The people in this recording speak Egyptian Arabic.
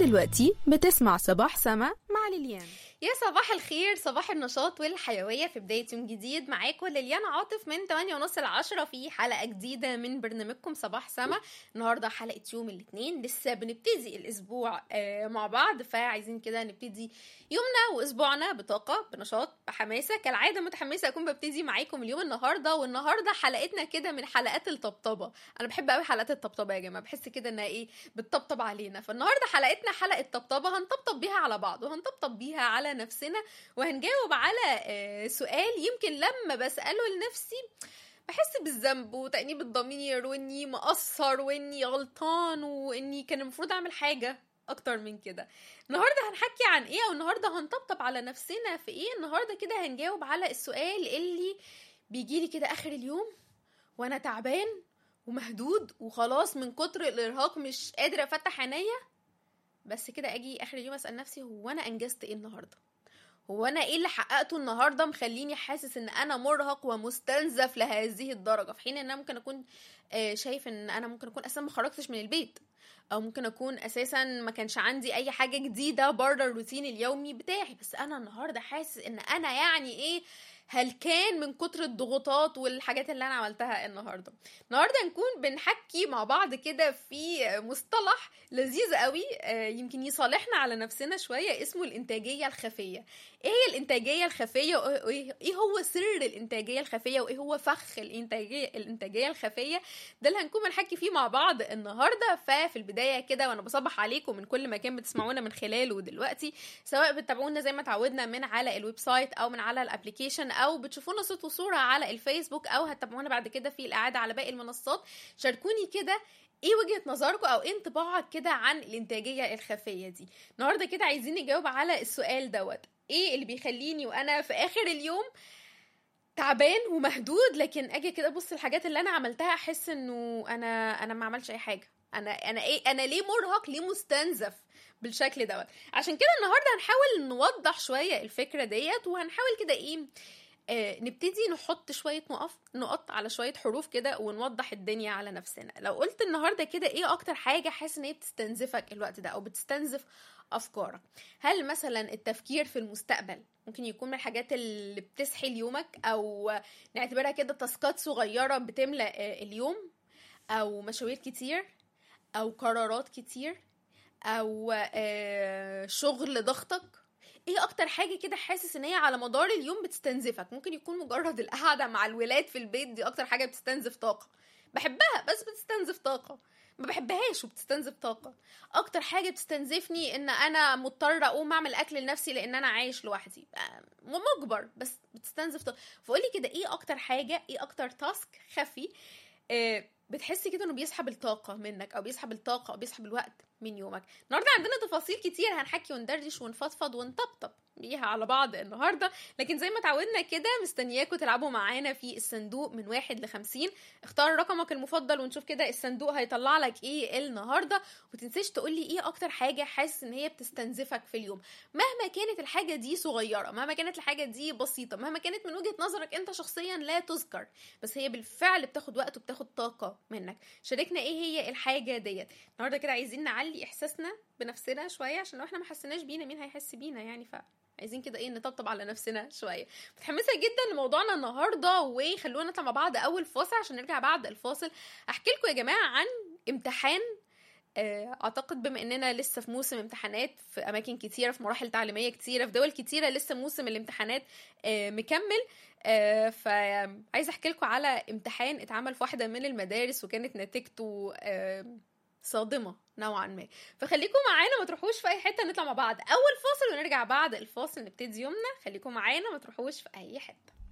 دلوقتي بتسمع صباح سما مع ليليان يا صباح الخير صباح النشاط والحيوية في بداية يوم جديد معاكم ليليان عاطف من 8 ونص ل 10 في حلقة جديدة من برنامجكم صباح سما النهاردة حلقة يوم الاثنين لسه بنبتدي الأسبوع آه، مع بعض فعايزين كده نبتدي يومنا وأسبوعنا بطاقة بنشاط بحماسة كالعادة متحمسة أكون ببتدي معاكم اليوم النهاردة والنهاردة حلقتنا كده من حلقات الطبطبة أنا بحب قوي حلقات الطبطبة يا جماعة بحس كده إنها إيه بتطبطب علينا فالنهاردة حلقتنا حلقة طبطبة هنطبطب بيها على بعض وهنطبطب بيها على نفسنا وهنجاوب على آه، سؤال يمكن لما بسأله لنفسي بحس بالذنب وتأنيب الضمير واني مقصر واني غلطان واني كان المفروض اعمل حاجة اكتر من كده النهارده هنحكي عن ايه او النهارده هنطبطب على نفسنا في ايه النهارده كده هنجاوب على السؤال اللي بيجيلي كده اخر اليوم وانا تعبان ومهدود وخلاص من كتر الارهاق مش قادره افتح عينيا بس كده اجي اخر اليوم اسال نفسي هو انا انجزت ايه النهارده هو انا ايه اللي حققته النهارده مخليني حاسس ان انا مرهق ومستنزف لهذه الدرجه في حين ان انا ممكن اكون آه، شايف ان انا ممكن اكون اساسا ما خرجتش من البيت او ممكن اكون اساسا ما كانش عندي اي حاجه جديده بره الروتين اليومي بتاعي بس انا النهارده حاسس ان انا يعني ايه هل كان من كتر الضغوطات والحاجات اللي انا عملتها النهارده النهارده نكون بنحكي مع بعض كده في مصطلح لذيذ قوي آه، يمكن يصالحنا على نفسنا شويه اسمه الانتاجيه الخفيه ايه هي الانتاجيه الخفيه وايه إيه هو سر الانتاجيه الخفيه وايه هو فخ الانتاجيه الانتاجيه الخفيه ده اللي هنكون بنحكي فيه مع بعض النهارده ففي البدايه كده وانا بصبح عليكم من كل مكان بتسمعونا من خلاله دلوقتي سواء بتتابعونا زي ما تعودنا من على الويب سايت او من على الابلكيشن او بتشوفونا صوت وصوره على الفيسبوك او هتتابعونا بعد كده في الاعاده على باقي المنصات شاركوني كده ايه وجهه نظركم او ايه انطباعك كده عن الانتاجيه الخفيه دي النهارده كده عايزين نجاوب على السؤال دوت ايه اللي بيخليني وانا في اخر اليوم تعبان ومهدود لكن اجي كده ابص الحاجات اللي انا عملتها احس انه انا انا ما عملش اي حاجه انا انا ايه انا ليه مرهق ليه مستنزف بالشكل دوت عشان كده النهارده هنحاول نوضح شويه الفكره ديت وهنحاول كده ايه آه، نبتدي نحط شوية نقف نقط على شوية حروف كده ونوضح الدنيا على نفسنا لو قلت النهاردة كده ايه اكتر حاجة حاسس ان هي بتستنزفك الوقت ده او بتستنزف افكارك هل مثلا التفكير في المستقبل ممكن يكون من الحاجات اللي بتسحل يومك او نعتبرها كده تاسكات صغيرة بتملى آه، اليوم او مشاوير كتير او قرارات كتير او آه، شغل ضغطك ايه اكتر حاجه كده حاسس ان هي على مدار اليوم بتستنزفك ممكن يكون مجرد القعده مع الولاد في البيت دي اكتر حاجه بتستنزف طاقه بحبها بس بتستنزف طاقه ما بحبهاش وبتستنزف طاقه اكتر حاجه بتستنزفني ان انا مضطره اقوم اعمل اكل لنفسي لان انا عايش لوحدي آه، مجبر بس بتستنزف طاقه فقولي كده ايه اكتر حاجه ايه اكتر تاسك خفي آه، بتحسي كده انه بيسحب الطاقه منك او بيسحب الطاقه او بيسحب الوقت من يومك النهارده عندنا تفاصيل كتير هنحكي وندردش ونفضفض ونطبطب بيها على بعض النهارده لكن زي ما اتعودنا كده مستنياكم تلعبوا معانا في الصندوق من واحد لخمسين اختار رقمك المفضل ونشوف كده الصندوق هيطلع لك ايه النهارده ومتنساش تقولي ايه اكتر حاجه حاسس ان هي بتستنزفك في اليوم مهما كانت الحاجه دي صغيره مهما كانت الحاجه دي بسيطه مهما كانت من وجهه نظرك انت شخصيا لا تذكر بس هي بالفعل بتاخد وقت وبتاخد طاقه منك شاركنا ايه هي الحاجه ديت النهارده كده عايزين نعلي احساسنا بنفسنا شويه عشان لو احنا ما حسيناش بينا مين هيحس بينا يعني ف عايزين كده ايه نطبطب على نفسنا شويه متحمسه جدا لموضوعنا النهارده وخلونا نطلع مع بعض اول فاصل عشان نرجع بعد الفاصل احكي لكم يا جماعه عن امتحان آه، اعتقد بما اننا لسه في موسم امتحانات في اماكن كتيره في مراحل تعليميه كتيره في دول كتيره لسه موسم الامتحانات آه، مكمل آه، فعايزه احكي لكم على امتحان اتعمل في واحده من المدارس وكانت نتيجته آه، صادمه نوعا ما فخليكم معانا ما تروحوش في اي حته نطلع مع بعض اول فاصل ونرجع بعد الفاصل نبتدي يومنا خليكم معانا ما تروحوش في اي حته